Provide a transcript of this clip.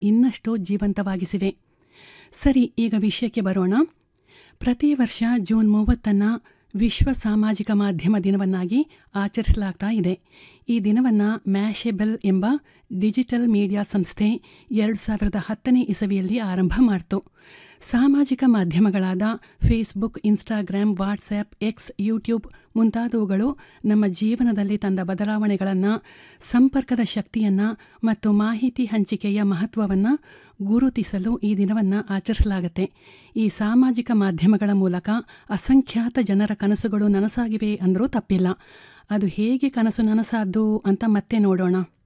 ಇನ್ನಷ್ಟು ಜೀವಂತವಾಗಿಸಿವೆ ಸರಿ ಈಗ ವಿಷಯಕ್ಕೆ ಬರೋಣ ಪ್ರತಿ ವರ್ಷ ಜೂನ್ ಮೂವತ್ತನ್ನು ವಿಶ್ವ ಸಾಮಾಜಿಕ ಮಾಧ್ಯಮ ದಿನವನ್ನಾಗಿ ಆಚರಿಸಲಾಗ್ತಾ ಇದೆ ಈ ದಿನವನ್ನು ಮ್ಯಾಶೆಬಲ್ ಎಂಬ ಡಿಜಿಟಲ್ ಮೀಡಿಯಾ ಸಂಸ್ಥೆ ಎರಡು ಸಾವಿರದ ಹತ್ತನೇ ಇಸವಿಯಲ್ಲಿ ಆರಂಭ ಮಾಡಿತು ಸಾಮಾಜಿಕ ಮಾಧ್ಯಮಗಳಾದ Facebook Instagram WhatsApp X YouTube ಮುಂತಾದವುಗಳು ನಮ್ಮ ಜೀವನದಲ್ಲಿ ತಂದ ಬದಲಾವಣೆಗಳನ್ನು ಸಂಪರ್ಕದ ಶಕ್ತಿಯನ್ನು ಮತ್ತು ಮಾಹಿತಿ ಹಂಚಿಕೆಯ ಮಹತ್ವವನ್ನು ಗುರುತಿಸಲು ಈ ದಿನವನ್ನು ಆಚರಿಸಲಾಗುತ್ತೆ ಈ ಸಾಮಾಜಿಕ ಮಾಧ್ಯಮಗಳ ಮೂಲಕ ಅಸಂಖ್ಯಾತ ಜನರ ಕನಸುಗಳು ನನಸಾಗಿವೆ ಅಂದರೂ ತಪ್ಪಿಲ್ಲ ಅದು ಹೇಗೆ ಕನಸು ನನಸಾದ್ದು ಅಂತ ಮತ್ತೆ ನೋಡೋಣ